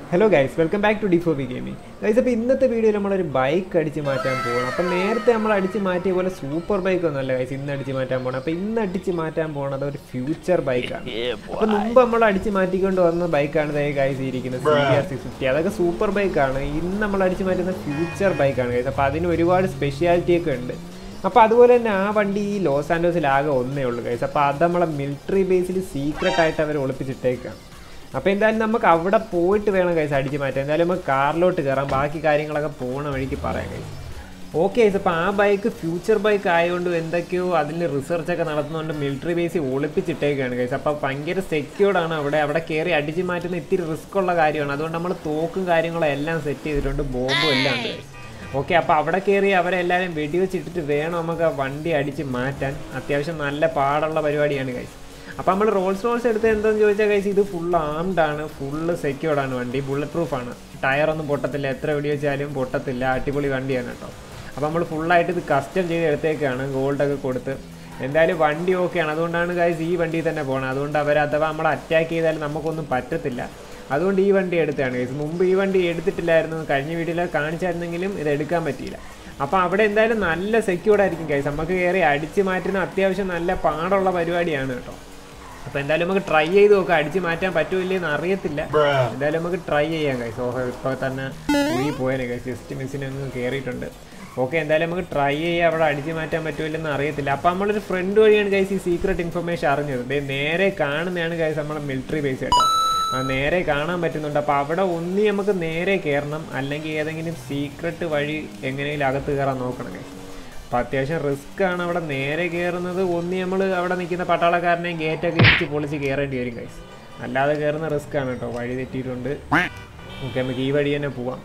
Hello guys welcome back to D four B gaming guys അപ്പോൾ ഇന്നത്തെ വീഡിയോയിൽ നമ്മളൊരു ബൈക്ക് അടിച്ച് മാറ്റാൻ പോകണം അപ്പം നേരത്തെ നമ്മൾ അടിച്ച് മാറ്റിയ പോലെ സൂപ്പർ ബൈക്ക് ഒന്നുമല്ല ഗൈസ് ഇന്ന് അടിച്ച് മാറ്റാൻ പോകണം അപ്പോൾ ഇന്ന് അടിച്ച് മാറ്റാൻ പോകുന്നത് ഒരു ഫ്യൂച്ചർ ബൈക്കാണ് അപ്പോൾ മുമ്പ് നമ്മൾ അടിച്ച് മാറ്റിക്കൊണ്ട് വന്ന ബൈക്കാണ് ദേ ഗൈസ് ഇരിക്കുന്നത് സി ആർ സിക്സ് ഫിഫ്റ്റി അതൊക്കെ സൂപ്പർ ബൈക്കാണ് ഇന്ന് നമ്മൾ അടിച്ച് മാറ്റുന്ന ഫ്യൂച്ചർ ബൈക്കാണ് ഗൈസ് അപ്പോൾ അതിന് ഒരുപാട് സ്പെഷ്യാലിറ്റി ഒക്കെ ഉണ്ട് അപ്പോൾ അതുപോലെ തന്നെ ആ വണ്ടി ഈ ലോസ് ആൻഡോസിൽ ആകെ ഒന്നേ ഉള്ളൂ ഗൈസ് അപ്പോൾ അത് നമ്മളെ മിലിറ്ററി ബേസിൽ സീക്രട്ട് ആയിട്ട് അവർ ഒളിപ്പിച്ചിട്ടേക്കാണ് അപ്പോൾ എന്തായാലും നമുക്ക് അവിടെ പോയിട്ട് വേണം കൈസ് അടിച്ച് മാറ്റാൻ എന്തായാലും നമുക്ക് കാറിലോട്ട് കയറാം ബാക്കി കാര്യങ്ങളൊക്കെ പോണ വഴിക്ക് പറയാം കൈസ് ഓക്കെ കൈസ് അപ്പോൾ ആ ബൈക്ക് ഫ്യൂച്ചർ ബൈക്ക് ആയതുകൊണ്ട് എന്തൊക്കെയോ അതിൽ റിസർച്ച് ഒക്കെ നടത്തുന്നതുകൊണ്ട് മിലിറ്ററി ബേസിൽ ഒളിപ്പിച്ചിട്ടേക്കാണ് കൈസ് അപ്പോൾ ഭയങ്കര സെക്യൂർഡ് ആണ് അവിടെ അവിടെ കയറി അടിച്ച് മാറ്റുന്ന ഇത്തിരി റിസ്ക് ഉള്ള കാര്യമാണ് അതുകൊണ്ട് നമ്മൾ തോക്കും കാര്യങ്ങളും എല്ലാം സെറ്റ് ചെയ്തിട്ടുണ്ട് ബോംബും എല്ലാം ഉണ്ട് കൈസ് ഓക്കെ അപ്പോൾ അവിടെ കയറി അവരെല്ലാവരും വെടിവെച്ചിട്ടിട്ട് വേണം നമുക്ക് ആ വണ്ടി അടിച്ച് മാറ്റാൻ അത്യാവശ്യം നല്ല പാടുള്ള പരിപാടിയാണ് കൈസ് അപ്പോൾ നമ്മൾ റോൾസ് റോൾസ് എടുത്ത് എന്താണെന്ന് ചോദിച്ചാൽ കൈസ് ഇത് ഫുൾ ആംഡ് ആണ് ഫുള്ള് സെക്യൂർഡ് ആണ് വണ്ടി ബുള്ളറ്റ് പ്രൂഫ് ആണ് ടയർ ഒന്നും പൊട്ടത്തില്ല എത്ര വെടി വെച്ചാലും പൊട്ടത്തില്ല അടിപൊളി വണ്ടിയാണ് കേട്ടോ അപ്പോൾ നമ്മൾ ഫുള്ളായിട്ട് ഇത് കസ്റ്റം ചെയ്ത് എടുത്തേക്കാണ് ഗോൾഡൊക്കെ കൊടുത്ത് എന്തായാലും വണ്ടി ഓക്കെയാണ് അതുകൊണ്ടാണ് ഗൈസ് ഈ വണ്ടി തന്നെ പോകണം അതുകൊണ്ട് അവർ അഥവാ നമ്മൾ അറ്റാക്ക് ചെയ്താൽ നമുക്കൊന്നും പറ്റത്തില്ല അതുകൊണ്ട് ഈ വണ്ടി എടുത്താണ് ഗൈസ് മുമ്പ് ഈ വണ്ടി എടുത്തിട്ടില്ലായിരുന്നു കഴിഞ്ഞ വീഡിയോയിൽ കാണിച്ചായിരുന്നെങ്കിലും ഇത് എടുക്കാൻ പറ്റിയില്ല അപ്പോൾ അവിടെ എന്തായാലും നല്ല സെക്യൂർഡ് ആയിരിക്കും ഗൈസ് നമുക്ക് കയറി അടിച്ച് മാറ്റുന്ന അത്യാവശ്യം നല്ല പാടുള്ള പരിപാടിയാണ് കേട്ടോ അപ്പോൾ എന്തായാലും നമുക്ക് ട്രൈ ചെയ്ത് നോക്കാം അടിച്ച് മാറ്റാൻ പറ്റൂല്ലെന്ന് അറിയത്തില്ല എന്തായാലും നമുക്ക് ട്രൈ ചെയ്യാം ഗൈസ് ഓഹോ ഇപ്പോൾ തന്നെ പോയി പോയേനെ ഗൈസ് ജസ്റ്റ് മിസ്സിന് അങ്ങ് കയറിയിട്ടുണ്ട് ഓക്കെ എന്തായാലും നമുക്ക് ട്രൈ ചെയ്യാം അവിടെ അടിച്ച് മാറ്റാൻ പറ്റൂലെന്ന് അറിയത്തില്ല അപ്പോൾ നമ്മളൊരു ഫ്രണ്ട് വഴിയാണ് ഗൈസ് ഈ സീക്രട്ട് ഇൻഫർമേഷൻ അറിഞ്ഞത് ദേ നേരെ കാണുന്നതാണ് ഗൈസ് നമ്മളെ മിലിറ്ററി ബേസ് കേട്ടോ ആ നേരെ കാണാൻ പറ്റുന്നുണ്ട് അപ്പോൾ അവിടെ ഒന്നി നമുക്ക് നേരെ കയറണം അല്ലെങ്കിൽ ഏതെങ്കിലും സീക്രട്ട് വഴി എങ്ങനെയെങ്കിലും അകത്ത് കയറാൻ നോക്കണം ഗൈസ് അപ്പോൾ അത്യാവശ്യം റിസ്ക് ആണ് അവിടെ നേരെ കയറുന്നത് ഒന്നി നമ്മൾ അവിടെ നിൽക്കുന്ന പട്ടാളക്കാരനെയും ഗേറ്റൊക്കെ ഇടിച്ച് പൊളിച്ച് കയറേണ്ടി വരും ഗൈസ് അല്ലാതെ കയറുന്ന റിസ്ക് ആണ് കേട്ടോ വഴി തെറ്റിയിട്ടുണ്ട് ഓക്കെ നമുക്ക് ഈ വഴി തന്നെ പോവാം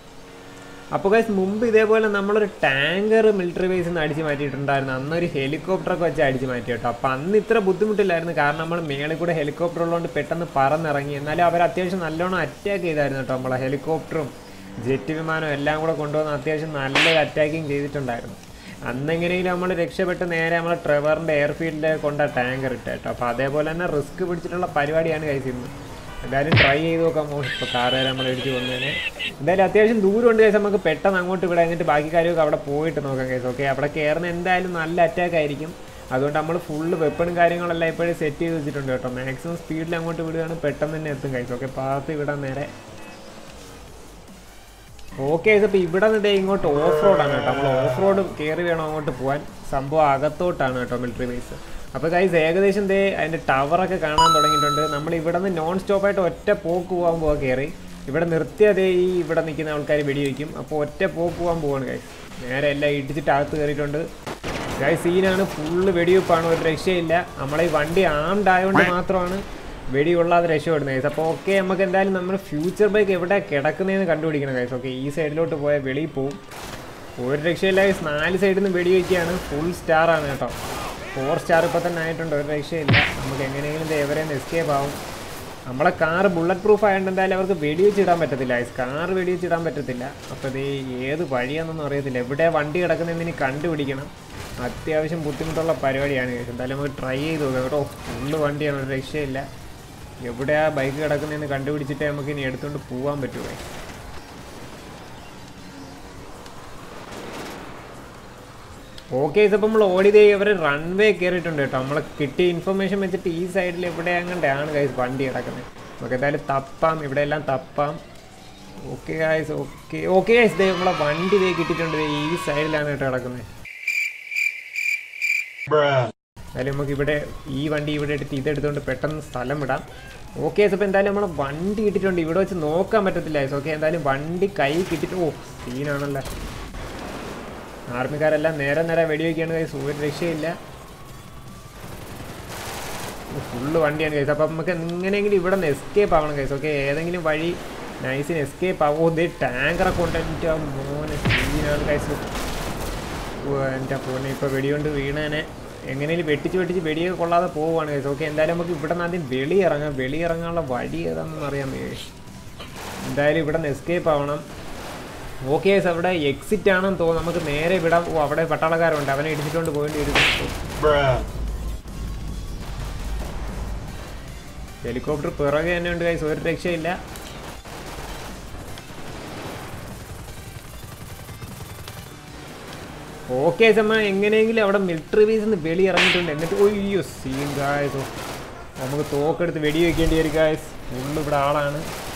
അപ്പോൾ ഗൈസ് മുമ്പ് ഇതേപോലെ നമ്മളൊരു ടാങ്കർ മിലിറ്ററി ബേസിൽ നിന്ന് അടിച്ച് മാറ്റിയിട്ടുണ്ടായിരുന്നു അന്നൊരു ഹെലികോപ്റ്ററൊക്കെ വെച്ച് അടിച്ച് മാറ്റി കേട്ടോ അപ്പോൾ അന്ന് ഇത്ര ബുദ്ധിമുട്ടില്ലായിരുന്നു കാരണം നമ്മൾ മേളിൽ കൂടെ ഹെലികോപ്റ്റർ ഉള്ളതുകൊണ്ട് പെട്ടെന്ന് പറന്നിറങ്ങി എന്നാലും അവർ അത്യാവശ്യം നല്ലോണം അറ്റാക്ക് ചെയ്തായിരുന്നു കേട്ടോ നമ്മളെ ഹെലികോപ്റ്ററും ജെറ്റ് വിമാനവും എല്ലാം കൂടെ കൊണ്ടുവന്ന് അത്യാവശ്യം നല്ലൊരു അറ്റാക്കിങ് ചെയ്തിട്ടുണ്ടായിരുന്നു അന്നെങ്ങനെയും നമ്മൾ രക്ഷപ്പെട്ട് നേരെ നമ്മളെ ട്രെവറിൻ്റെ എയർഫീൽഡിൽ കൊണ്ട ടാങ്കർ ഇട്ട കേട്ടോ അപ്പോൾ അതേപോലെ തന്നെ റിസ്ക് പിടിച്ചിട്ടുള്ള പരിപാടിയാണ് കൈസ് ഇന്ന് എന്തായാലും ട്രൈ ചെയ്ത് നോക്കാം ഇപ്പോൾ കാറുകാരെ നമ്മൾ ഇടിച്ച് കൊന്നതിനെ എന്തായാലും അത്യാവശ്യം ദൂരമുണ്ട് കേസ് നമുക്ക് പെട്ടെന്ന് അങ്ങോട്ട് ഇവിടെ എന്നിട്ട് ബാക്കി കാര്യമൊക്കെ അവിടെ പോയിട്ട് നോക്കാം കേസ് ഓക്കെ അവിടെ കയറുന്ന എന്തായാലും നല്ല അറ്റാക്ക് ആയിരിക്കും അതുകൊണ്ട് നമ്മൾ ഫുള്ള് വെപ്പണും കാര്യങ്ങളെല്ലാം ഇപ്പോഴും സെറ്റ് ചെയ്ത് വെച്ചിട്ടുണ്ട് കേട്ടോ മാക്സിമം സ്പീഡിൽ അങ്ങോട്ട് വിടുകയാണ് പെട്ടെന്ന് തന്നെ എത്തും കൈസ് ഓക്കെ പാത്ത് വിടാൻ നേരെ ഓക്കെ അപ്പോൾ ഇവിടെ നിന്ന് ഇങ്ങോട്ട് ഓഫ് റോഡാണ് കേട്ടോ നമ്മൾ ഓഫ് റോഡ് കയറി വേണം അങ്ങോട്ട് പോകാൻ സംഭവം അകത്തോട്ടാണ് കേട്ടോ മിലിറ്ററി ബേസ് അപ്പോൾ ഗൈസ് ഏകദേശം ദേ അതിൻ്റെ ടവറൊക്കെ കാണാൻ തുടങ്ങിയിട്ടുണ്ട് നമ്മൾ ഇവിടെ നിന്ന് നോൺ സ്റ്റോപ്പായിട്ട് ഒറ്റ പോക്ക് പോകാൻ പോകാൻ കയറി ഇവിടെ നിർത്തിയതേ ഈ ഇവിടെ നിൽക്കുന്ന ആൾക്കാർ വെടിവെക്കും അപ്പോൾ ഒറ്റ പോക്ക് പോകാൻ പോവാണ് ഗൈസ് നേരെ എല്ലാം ഇടിച്ചിട്ട് അകത്ത് കയറിയിട്ടുണ്ട് ഗൈസ് സീനാണ് ഫുള്ള് വെടിവെപ്പാണ് ഒരു രക്ഷയില്ല നമ്മളെ ഈ വണ്ടി ആംഡ് ആയതുകൊണ്ട് മാത്രമാണ് വെടിയുള്ളാതെ രക്ഷപ്പെടുന്നത് ഗൈസ് അപ്പോൾ ഓക്കെ നമുക്ക് എന്തായാലും നമ്മൾ ഫ്യൂച്ചർ ബൈക്ക് എവിടെ കിടക്കുന്നതെന്ന് കണ്ടുപിടിക്കണം ഗൈസ് ഓക്കെ ഈ സൈഡിലോട്ട് പോയാൽ വെളിയിൽ പോവും ഒരു രക്ഷയില്ല ഗൈസ് നാല് സൈഡിൽ നിന്ന് വെടിവെക്കുകയാണ് ഫുൾ സ്റ്റാർ ആണ് കേട്ടോ ഫോർ സ്റ്റാർ ഇപ്പോൾ തന്നെ ആയിട്ടുണ്ട് ഒരു രക്ഷയില്ല നമുക്ക് എങ്ങനെയെങ്കിലും ഇത് എവരെ എസ്കേപ്പ് ആവും നമ്മളെ കാർ ബുള്ളറ്റ് പ്രൂഫ് ആയതുകൊണ്ട് എന്തായാലും അവർക്ക് വെടിവെച്ചിടാൻ പറ്റത്തില്ല കാർ വെടിവെച്ചിടാൻ പറ്റത്തില്ല അപ്പോൾ ഇത് ഏത് വഴിയാണെന്നൊന്നും അറിയത്തില്ല എവിടെ വണ്ടി കിടക്കുന്നതെന്ന് ഇനി കണ്ടുപിടിക്കണം അത്യാവശ്യം ബുദ്ധിമുട്ടുള്ള പരിപാടിയാണ് എന്തായാലും നമുക്ക് ട്രൈ ചെയ്ത് നോക്കാം കേട്ടോ ഫുള്ള് വണ്ടിയാണ് ഒരു രക്ഷയില്ല എവിടെയാ ബൈക്ക് കിടക്കുന്നതെന്ന് കണ്ടുപിടിച്ചിട്ടേ നമുക്ക് ഇനി എടുത്തുകൊണ്ട് പോകാൻ പറ്റുമോ ഓക്കെ ഇപ്പം നമ്മൾ ഓടിയതേ ഇവർ റൺവേ കയറിയിട്ടുണ്ട് കേട്ടോ നമ്മൾ കിട്ടിയ ഇൻഫർമേഷൻ വെച്ചിട്ട് ഈ സൈഡിൽ എവിടെ അങ്ങോട്ടാണ് ഗൈസ് വണ്ടി കിടക്കുന്നത് നമുക്ക് എന്തായാലും തപ്പാം ഇവിടെ എല്ലാം തപ്പാം okay guys okay okay guys ദേ നമ്മളെ വണ്ടി ദേ കിട്ടിയിട്ടുണ്ട് ദേ ഈ സൈഡിലാണ് കേട്ടോ കിടക്കുന്നത് എന്തായാലും നമുക്ക് ഇവിടെ ഈ വണ്ടി ഇവിടെ എടുത്ത് ഇതെടുത്തുകൊണ്ട് പെട്ടെന്ന് സ്ഥലം വിടാം ഓക്കെ അപ്പോൾ എന്തായാലും നമ്മളെ വണ്ടി കിട്ടിയിട്ടുണ്ട് ഇവിടെ വെച്ച് നോക്കാൻ പറ്റത്തില്ല ഓക്കെ എന്തായാലും വണ്ടി കൈ കിട്ടിയിട്ട് ഓ സീനാണല്ലോ ആർമിക്കാരെല്ലാം നേരെ നേരെ വെടിവെക്കുകയാണ് കൈസ് ഒരു രക്ഷയില്ല ഫുള്ള് വണ്ടിയാണ് കൈസ് അപ്പം നമുക്ക് എങ്ങനെയെങ്കിലും ഇവിടെ നിന്ന് എസ്കേപ്പ് ആവണം കൈസ് ഓക്കെ ഏതെങ്കിലും വഴി നൈസിന് എസ്കേപ്പ് ആവോ ഇത് ടാങ്കറൊക്കെ കൊണ്ട് എൻ്റെ മോനെ സീനാണ് കൈസ് എൻ്റെ ഫോനെ ഇപ്പോൾ വെടികൊണ്ട് വീണേനെ എങ്ങനെയും വെട്ടിച്ച് വെട്ടിച്ച് വെടിയൊക്കെ കൊള്ളാതെ പോവുകയാണ് കൈസ് ഓക്കെ എന്തായാലും നമുക്ക് ഇവിടെ നിന്ന് ആദ്യം വെളിയിറങ്ങാം വെളിയിറങ്ങാനുള്ള വഴി ഏതാണെന്ന് അറിയാൻ വയ്യ എന്തായാലും ഇവിടെ നിന്ന് എസ്കേപ്പ് ആവണം ഓക്കെ അവിടെ എക്സിറ്റ് ആണെന്ന് തോന്നുന്നു നമുക്ക് നേരെ വിടാം ഓ അവിടെ പട്ടാളക്കാരുണ്ട് അവനെ ഇടിച്ചിട്ടുണ്ട് പോയിട്ട് വരും ഹെലികോപ്റ്റർ പിറകെ തന്നെ ഉണ്ട് കൈസ് ഒരു രക്ഷയില്ല ഓക്കെ ചമ്മ എങ്ങനെയെങ്കിലും അവിടെ മിലിറ്ററി ബേസിൽ നിന്ന് വെളി ഇറങ്ങിയിട്ടുണ്ട് എന്നിട്ട് ഒയ്യോ സീൻ ഗായസോ നമുക്ക് തോക്കെടുത്ത് വെടി വെക്കേണ്ടി വരും ഗായസ് ഫുള്ള് ഇവിടെ ആളാണ്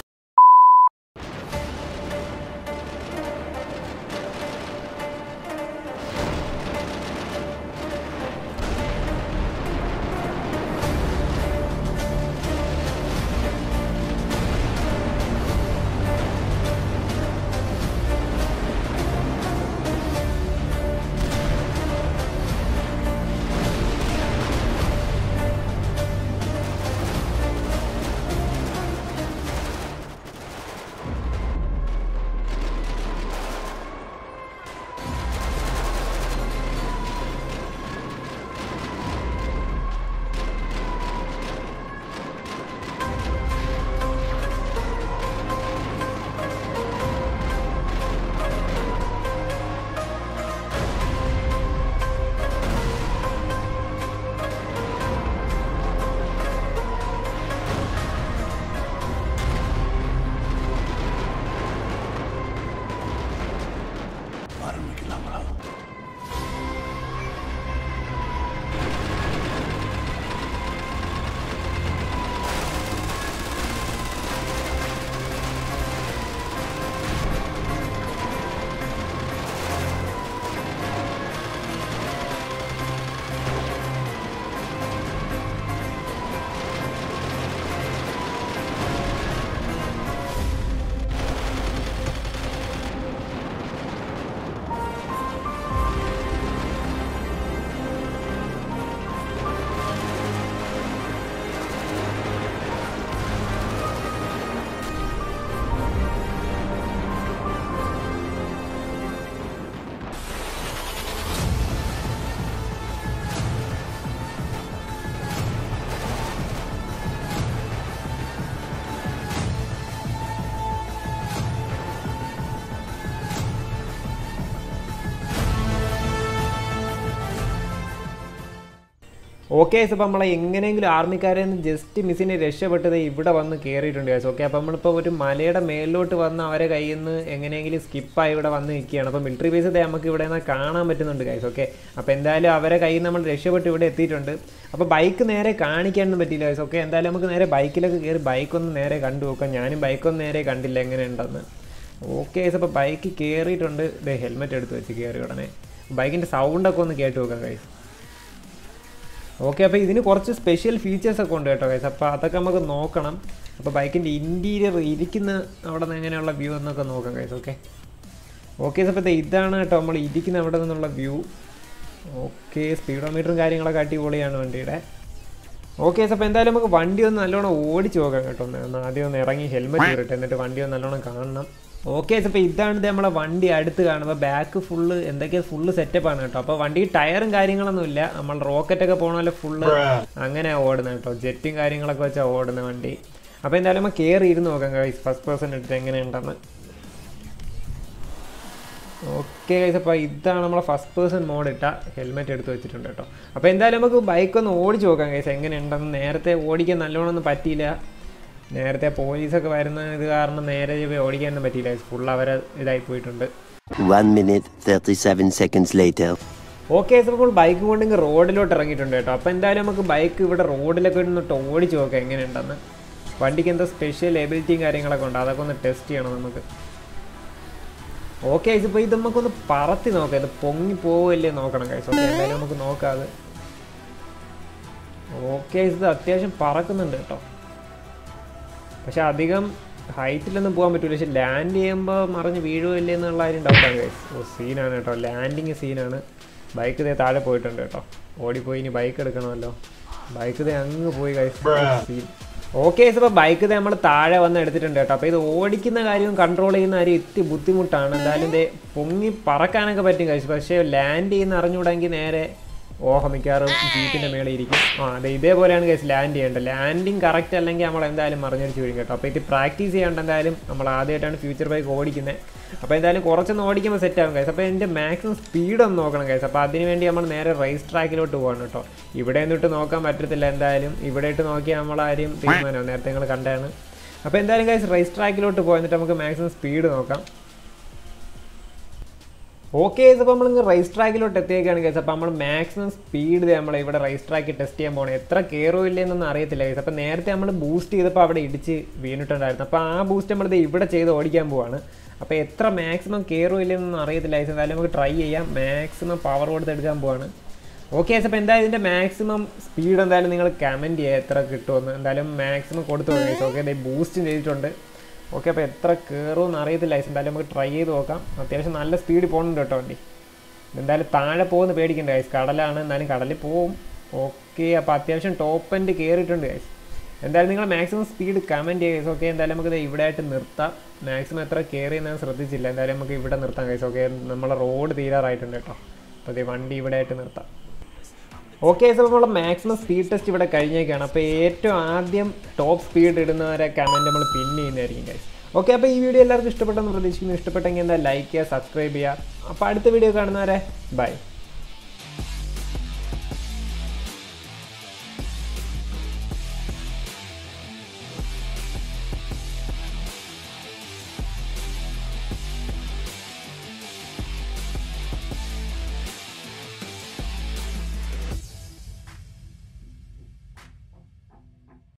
ഓക്കെ അപ്പോൾ നമ്മളെ എങ്ങനെയെങ്കിലും ആർമിക്കാരെ നിന്ന് ജസ്റ്റ് മിസ്സിനെ രക്ഷപ്പെട്ടത് ഇവിടെ വന്ന് കയറിയിട്ടുണ്ട് ഗൈസ് ഓക്കെ അപ്പോൾ നമ്മളിപ്പോൾ ഒരു മലയുടെ മേലിലോട്ട് വന്ന് അവരെ കയ്യിൽ നിന്ന് എങ്ങനെയെങ്കിലും സ്കിപ്പായി ഇവിടെ വന്ന് നിൽക്കുകയാണ് അപ്പോൾ മിലിറ്ററി ബേസ് ദേ നമുക്ക് ഇവിടെ നിന്ന് കാണാൻ പറ്റുന്നുണ്ട് ഗൈസ് ഓക്കെ അപ്പോൾ എന്തായാലും അവരെ കയ്യിൽ നിന്ന് നമ്മൾ രക്ഷപ്പെട്ട് ഇവിടെ എത്തിയിട്ടുണ്ട് അപ്പോൾ ബൈക്ക് നേരെ കാണിക്കാനൊന്നും പറ്റിയില്ല ഗൈസ് ഓക്കെ എന്തായാലും നമുക്ക് നേരെ ബൈക്കിലൊക്കെ കയറി ബൈക്കൊന്ന് നേരെ കണ്ടു നോക്കാം ഞാനും ബൈക്കൊന്നും നേരെ കണ്ടില്ല എങ്ങനെയുണ്ടെന്ന് ഓക്കെ ഗൈസ് അപ്പോൾ ബൈക്ക് കയറിയിട്ടുണ്ട് ദേ ഹെൽമെറ്റ് എടുത്ത് വെച്ച് കയറി ഉടനെ ബൈക്കിൻ്റെ സൗണ്ടൊക്കെ ഒന്ന് കേട്ട് നോക്കാം ഗൈസ് ഓക്കെ അപ്പോൾ ഇതിന് കുറച്ച് സ്പെഷ്യൽ ഫീച്ചേഴ്സ് ഒക്കെ ഉണ്ട് കേട്ടോ ഗൈസ് അപ്പോൾ അതൊക്കെ നമുക്ക് നോക്കണം അപ്പോൾ ബൈക്കിൻ്റെ ഇൻറ്റീരിയർ ഇരിക്കുന്ന അവിടെ നിന്ന് എങ്ങനെയുള്ള വ്യൂ എന്നൊക്കെ നോക്കാം ഗൈസ് ഓക്കെ ഓക്കെ അപ്പോൾ ഇതാണ് കേട്ടോ നമ്മൾ ഇരിക്കുന്ന അവിടെ നിന്നുള്ള വ്യൂ ഓക്കെ സ്പീഡോമീറ്ററും കാര്യങ്ങളൊക്കെ അടിപൊളിയാണ് വണ്ടിയുടെ ഓക്കെ അപ്പോൾ എന്തായാലും നമുക്ക് വണ്ടി ഒന്ന് നല്ലോണം ഓടിച്ച് നോക്കാം കേട്ടോ ഒന്ന് ഒന്ന് ആദ്യം ഒന്ന് ഇറങ്ങി ഹെൽമെറ്റ് ഇരട്ടെ എന്നിട്ട് വണ്ടി ഒന്ന് നല്ലോണം കാണണം ഓക്കെ അപ്പോൾ ഇതാണ് ഇത് നമ്മളെ വണ്ടി അടുത്ത് കാണുമ്പോൾ ബാക്ക് ഫുള്ള് എന്തൊക്കെയാ ഫുള്ള് സെറ്റപ്പാണ് കേട്ടോ അപ്പോൾ വണ്ടി ടയറും കാര്യങ്ങളൊന്നും ഇല്ല നമ്മൾ റോക്കറ്റൊക്കെ പോകണ പോലെ ഫുള്ള് അങ്ങനെ ഓടുന്നത് കേട്ടോ ജെറ്റും കാര്യങ്ങളൊക്കെ വെച്ചാൽ ഓടുന്ന വണ്ടി അപ്പോൾ എന്തായാലും നമ്മൾ കയറി ഇരുന്ന് നോക്കാം ഗൈസ് ഫസ്റ്റ് പേഴ്സൺ എടുത്തിട്ട് എങ്ങനെയുണ്ടെന്ന് ഓക്കെ ഗൈസ് അപ്പോൾ ഇതാണ് നമ്മളെ ഫസ്റ്റ് പേഴ്സൺ മോഡ് ഇട്ട ഹെൽമെറ്റ് എടുത്ത് വെച്ചിട്ടുണ്ട് കേട്ടോ അപ്പോൾ എന്തായാലും നമുക്ക് ബൈക്ക് ഒന്ന് ഓടിച്ച് നോക്കാം ഗൈസ് എങ്ങനെയുണ്ടെന്ന് നേരത്തെ ഓടിക്കാൻ നല്ലോണം ഒന്നും പറ്റിയില്ല നേരത്തെ പോലീസൊക്കെ വരുന്ന ഇത് കാരണം നേരെ പോയി ഓടിക്കാനൊന്നും പറ്റിയില്ല ഫുൾ അവരെ ഇതായി പോയിട്ടുണ്ട് One minute, 37 seconds later. Okay അപ്പോൾ ബൈക്ക് കൊണ്ട് ഇങ്ങ് റോഡിലോട്ട് ഇറങ്ങിയിട്ടുണ്ട് കേട്ടോ അപ്പോൾ എന്തായാലും നമുക്ക് ബൈക്ക് ഇവിടെ റോഡിലൊക്കെ ഇരുന്നിട്ട് ഓടിച്ച് നോക്കാം എങ്ങനെയുണ്ടെന്ന് വണ്ടിക്ക് എന്തോ സ്പെഷ്യൽ എബിലിറ്റിയും കാര്യങ്ങളൊക്കെ ഉണ്ട് അതൊക്കെ ഒന്ന് ടെസ്റ്റ് ചെയ്യണം നമുക്ക് ഓക്കെ ഇപ്പോൾ ഇത് നമുക്കൊന്ന് പറത്തി നോക്കാം ഇത് പൊങ്ങി പോവില്ലേ നോക്കണം കൈസ് ഓക്കെ എന്തായാലും നമുക്ക് നോക്കാം അത് ഓക്കെ ഇത് അത്യാവശ്യം പറക്കുന്നുണ്ട് കേട്ടോ പക്ഷെ അധികം ഹൈറ്റിലൊന്നും പോകാൻ പറ്റൂല പക്ഷെ ലാൻഡ് ചെയ്യുമ്പോൾ മറിഞ്ഞ് വീഴുമല്ലേ എന്നുള്ള കാര്യം ഡൗട്ടാണ് ഗൈസ് ഓ സീനാണ് കേട്ടോ ലാൻഡിങ് സീനാണ് ബൈക്ക് ഇതേ താഴെ പോയിട്ടുണ്ട് കേട്ടോ ഓടിപ്പോയി ഇനി ബൈക്ക് എടുക്കണമല്ലോ ബൈക്ക് ഇതേ അങ്ങ് പോയി ഗൈസ് സീൻ ഓക്കെ ഇപ്പോൾ ബൈക്ക് ഇതേ നമ്മൾ താഴെ വന്ന് എടുത്തിട്ടുണ്ട് കേട്ടോ അപ്പോൾ ഇത് ഓടിക്കുന്ന കാര്യവും കൺട്രോൾ ചെയ്യുന്ന കാര്യം ഇത്തി ബുദ്ധിമുട്ടാണ് എന്തായാലും ഇതേ പൊങ്ങി പറക്കാനൊക്കെ പറ്റും കഴിച്ചു പക്ഷേ ലാൻഡ് ചെയ്യുന്ന അറിഞ്ഞുകൂടെങ്കിൽ നേരെ ഓഹ മിക്കവാറും ജീപ്പിന്റെ മേളിൽ ഇരിക്കും ആ അതെ ഇതേപോലെയാണ് കേസ് ലാൻഡ് ചെയ്യേണ്ടത് ലാൻഡിങ് കറക്റ്റ് അല്ലെങ്കിൽ നമ്മൾ എന്തായാലും മറിഞ്ഞടിച്ച് വീഴും കേട്ടോ അപ്പോൾ ഇത് പ്രാക്ടീസ് ചെയ്യേണ്ട എന്തായാലും നമ്മൾ ആദ്യമായിട്ടാണ് ഫ്യൂച്ചർ ബൈക്ക് ഓടിക്കുന്നത് അപ്പോൾ എന്തായാലും കുറച്ചൊന്ന് ഓടിക്കുമ്പോൾ സെറ്റ് ആകും കേസ് അപ്പോൾ എൻ്റെ മാക്സിമം സ്പീഡ് ഒന്ന് നോക്കണം കേസ് അപ്പോൾ അതിന് വേണ്ടി നമ്മൾ നേരെ റേസ് ട്രാക്കിലോട്ട് പോകണം കേട്ടോ ഇവിടെ നിന്നിട്ട് നോക്കാൻ പറ്റത്തില്ല എന്തായാലും ഇവിടെ ഇട്ട് നോക്കിയാൽ നമ്മളാരും തീരുമാനമാവും നേരത്തെ നിങ്ങൾ കണ്ടാണ് അപ്പോൾ എന്തായാലും കേസ് റേസ് ട്രാക്കിലോട്ട് പോയി എന്നിട്ട് നമുക്ക് മാക്സിമം സ്പീഡ് നോക്കാം ഓക്കെ അപ്പോൾ നമ്മൾ റൈസ് ട്രാക്കിലോട്ട് എത്തിയേക്കാണ് കേസ് അപ്പോൾ നമ്മൾ മാക്സിമം സ്പീഡ് നമ്മൾ ഇവിടെ റൈസ് ട്രാക്കിൽ ടെസ്റ്റ് ചെയ്യാൻ പോകണം എത്ര കയറോ ഇല്ലെന്നൊന്നും അറിയത്തില്ല കേസ് അപ്പോൾ നേരത്തെ നമ്മൾ ബൂസ്റ്റ് ചെയ്തപ്പോൾ അവിടെ ഇടിച്ച് വീണിട്ടുണ്ടായിരുന്നു അപ്പോൾ ആ ബൂസ്റ്റ് നമ്മളിത് ഇവിടെ ചെയ്ത് ഓടിക്കാൻ പോവാണ് അപ്പോൾ എത്ര മാക്സിമം കയറോ ഇല്ലെന്നൊന്നും അറിയത്തില്ല കേസ് എന്തായാലും നമുക്ക് ട്രൈ ചെയ്യാം മാക്സിമം പവർ കൊടുത്ത് എടുക്കാൻ പോവാണ് ഓക്കെ അപ്പോൾ എന്തായാലും ഇതിൻ്റെ മാക്സിമം സ്പീഡ് എന്തായാലും നിങ്ങൾ കമൻറ്റ് ചെയ്യുക എത്ര കിട്ടുമെന്ന് എന്തായാലും മാക്സിമം കൊടുത്തു പോകാം ഓക്കെ ഇത് ബൂസ്റ്റ് ചെയ്തിട്ടുണ്ട് ഓക്കെ അപ്പോൾ എത്ര കയറുമെന്ന് അറിയത്തില്ല ഐസ് എന്തായാലും നമുക്ക് ട്രൈ ചെയ്ത് നോക്കാം അത്യാവശ്യം നല്ല സ്പീഡ് പോകുന്നുണ്ട് കേട്ടോ വണ്ടി എന്തായാലും താഴെ പോകുന്ന പേടിക്കണ്ട ഗൈസ് കടലാണ് എന്നാലും കടലിൽ പോവും ഓക്കെ അപ്പോൾ അത്യാവശ്യം ടോപ്പ് എൻഡ് കയറിയിട്ടുണ്ട് ഗൈസ് എന്തായാലും നിങ്ങൾ മാക്സിമം സ്പീഡ് കമൻറ്റ് ചെയ്യുക ഗൈസ് ഓക്കെ എന്തായാലും നമുക്ക് ഇവിടെ ആയിട്ട് നിർത്താം മാക്സിമം എത്ര കയറി ഞാൻ ശ്രദ്ധിച്ചില്ല എന്തായാലും നമുക്ക് ഇവിടെ നിർത്താം ഗൈസ് ഓക്കെ നമ്മളെ റോഡ് തീരാറായിട്ടുണ്ട് കേട്ടോ അപ്പോൾ അതേ വണ്ടി ഇവിടെ ആയിട്ട് നിർത്താം ഓക്കെ സോ നമ്മൾ മാക്സിമം സ്പീഡ് ടെസ്റ്റ് ഇവിടെ കഴിഞ്ഞേക്കാണ് അപ്പോൾ ഏറ്റവും ആദ്യം ടോപ്പ് സ്പീഡ് ഇടുന്നവരെ കമൻറ്റ് നമ്മൾ പിൻ ചെയ്യുന്നതായിരിക്കും ഗൈസ് ഓക്കെ അപ്പോൾ ഈ വീഡിയോ എല്ലാവർക്കും ഇഷ്ടപ്പെട്ടെന്ന് പ്രതീക്ഷിക്കുന്നു ഇഷ്ടപ്പെട്ടെങ്കിൽ എന്താ ലൈക്ക് ചെയ്യുക സബ്സ്ക്രൈബ് ചെയ്യുക അപ്പോൾ അടുത്ത വീഡിയോ കാണുന്നവരെ ബൈ